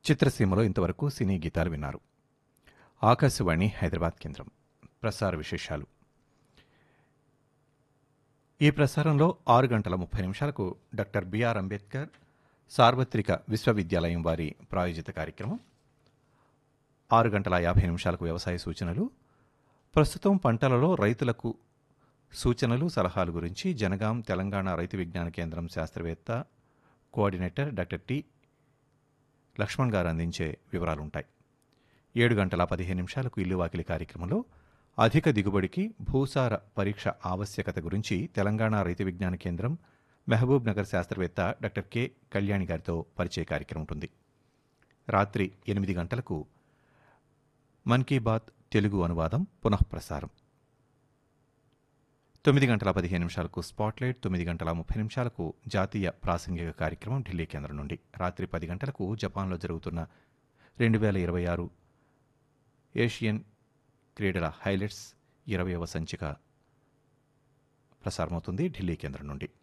చిత్రసీమలో ఇంతవరకు సినీ గీతాలు విన్నారు ఆకాశవాణి హైదరాబాద్ కేంద్రం ప్రసార విశేషాలు ఈ ప్రసారంలో ఆరు గంటల ముప్పై నిమిషాలకు డాక్టర్ బిఆర్ అంబేద్కర్ సార్వత్రిక విశ్వవిద్యాలయం వారి ప్రాయోజిత కార్యక్రమం ఆరు గంటల యాభై నిమిషాలకు వ్యవసాయ సూచనలు ప్రస్తుతం పంటలలో రైతులకు సూచనలు సలహాలు గురించి జనగాం తెలంగాణ రైతు విజ్ఞాన కేంద్రం శాస్త్రవేత్త కోఆర్డినేటర్ డాక్టర్ టి లక్ష్మణ్ గారు అందించే వివరాలుంటాయి ఏడు గంటల పదిహేను నిమిషాలకు ఇల్లు వాకిలి కార్యక్రమంలో అధిక దిగుబడికి భూసార పరీక్ష ఆవశ్యకత గురించి తెలంగాణ రైతు విజ్ఞాన కేంద్రం మహబూబ్ నగర్ శాస్త్రవేత్త డాక్టర్ కె కళ్యాణి గారితో పరిచయ కార్యక్రమం ఉంటుంది రాత్రి ఎనిమిది గంటలకు మన్ కీ బాత్ తెలుగు అనువాదం పునఃప్రసారం తొమ్మిది గంటల పదిహేను నిమిషాలకు స్పాట్లైట్ తొమ్మిది గంటల ముప్పై నిమిషాలకు జాతీయ ప్రాసంగిక కార్యక్రమం ఢిల్లీ కేంద్రం నుండి రాత్రి పది గంటలకు జపాన్లో జరుగుతున్న రెండు వేల ఇరవై ఆరు ఏషియన్ క్రీడల హైలైట్స్ ఇరవైవ సంచిక ప్రసారమవుతుంది ఢిల్లీ కేంద్రం నుండి